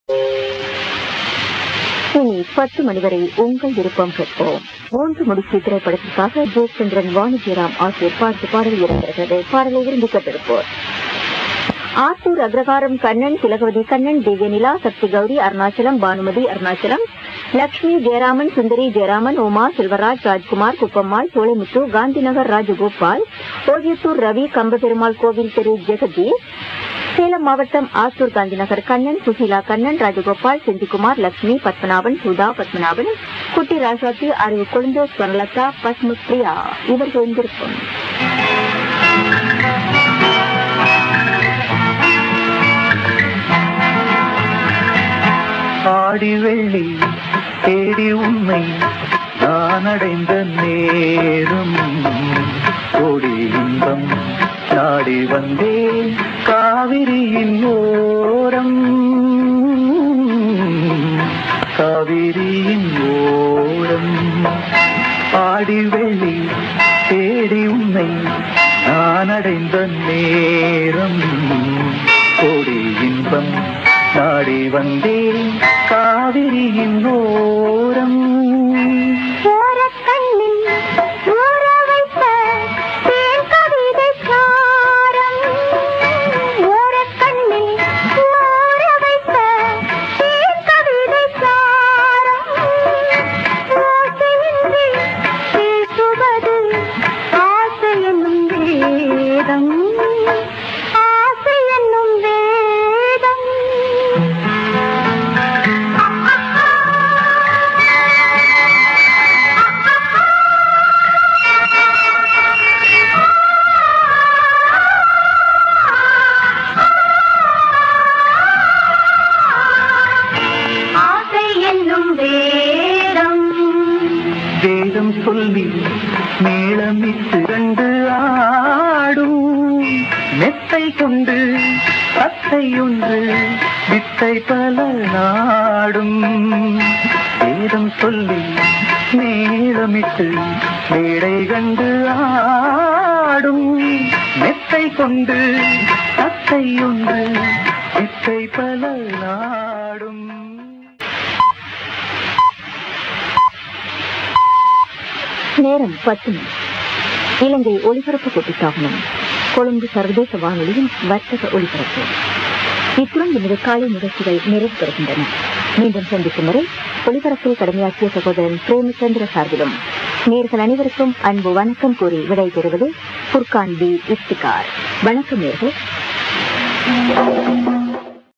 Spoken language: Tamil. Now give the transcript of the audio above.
இனி பத்து மணி வரை உங்கள் விருப்பம் கேட்போம் மூன்று முடிச்சு திரைப்படத்திற்காக ஜெயச்சந்திரன் வாணிஜிராம் ஆகியோர் பாட்டு பாடல் இடம்பெறுகிறது பாடலை விரும்பி கேட்டிருப்போர் ஆத்தூர் அக்ரகாரம் கண்ணன் திலகவதி கண்ணன் திவ்யநிலா சக்தி கௌரி அருணாச்சலம் பானுமதி அருணாச்சலம் லட்சுமி ஜெயராமன் சுந்தரி ஜெயராமன் உமா செல்வராஜ் ராஜ்குமார் குப்பம்மாள் சோலைமுத்து காந்திநகர் ராஜகோபால் ஓஜியத்தூர் ரவி கம்பபெருமாள் கோவில் தெரு ஜெகதீஷ் சேலம் மாவட்டம் ஆத்தூர் காந்திநகர் கண்ணன் சுசீலா கண்ணன் ராஜகோபால் செந்திகுமார் லட்சுமி பத்மநாபன் சுதா பத்மநாபன் குட்டி ராசாத்தி அறிவு கொழுந்து ஸ்வர்ணலதா பத்மபிரியா இவர்கள் விருப்பம் ஆடி வெள்ளி தேடி உண்மை நான் அடைந்த நேரம் கோடி இன்பம் நாடி வந்தேன் காவிரியின் ஓரம் காவிரியின் ஓரம் ஆடி வெள்ளி தேடி உன்னை நான் அடைந்த நேரம் கோடி இன்பம் நாடி வந்தேன் காவிரியின் ஓரம் ஓரக்கண்ணில் ஊற வைத்த தேன் கவிதை சாரம். ஓரக்கண்ணில் ஊற வைத்த தேன் கவிதை சாரம். ஓசையின்றி பேசுவது ஆசை என்னும் வேதம் ஆசை என்னும் வேதம் ஆசை என்னும் வேதம் வேதம் சொல்லி மேளமிட்டு கண்டு ஆடும் மெத்தை கொண்டு அத்தை ஒன்று வித்தை பல நாடும் வேதம் சொல்லி மேளமிட்டு மேடை கண்டு ஆடும் மெத்தை கொண்டு அத்தை ஒன்று வித்தை பல நாடும் நேரம் பத்து மணி இலங்கை ஒலிபரப்பு கூட்டுத்தாபனம் கொழும்பு சர்வதேச வானொலியின் வர்த்தக ஒலிபரப்பு இத்துடன் எனது காலை நிகழ்ச்சிகள் நிறைவு பெறுகின்றன மீண்டும் சந்திக்கும் வரை ஒலிபரப்பில் கடமையாற்றிய சகோதரன் பிரேமச்சந்திர சார்பிலும் நேர்கள் அனைவருக்கும் அன்பு வணக்கம் கூறி விடைபெறுவது புர்கான் பி இஃப்திகார் வணக்கம் நேர்கள்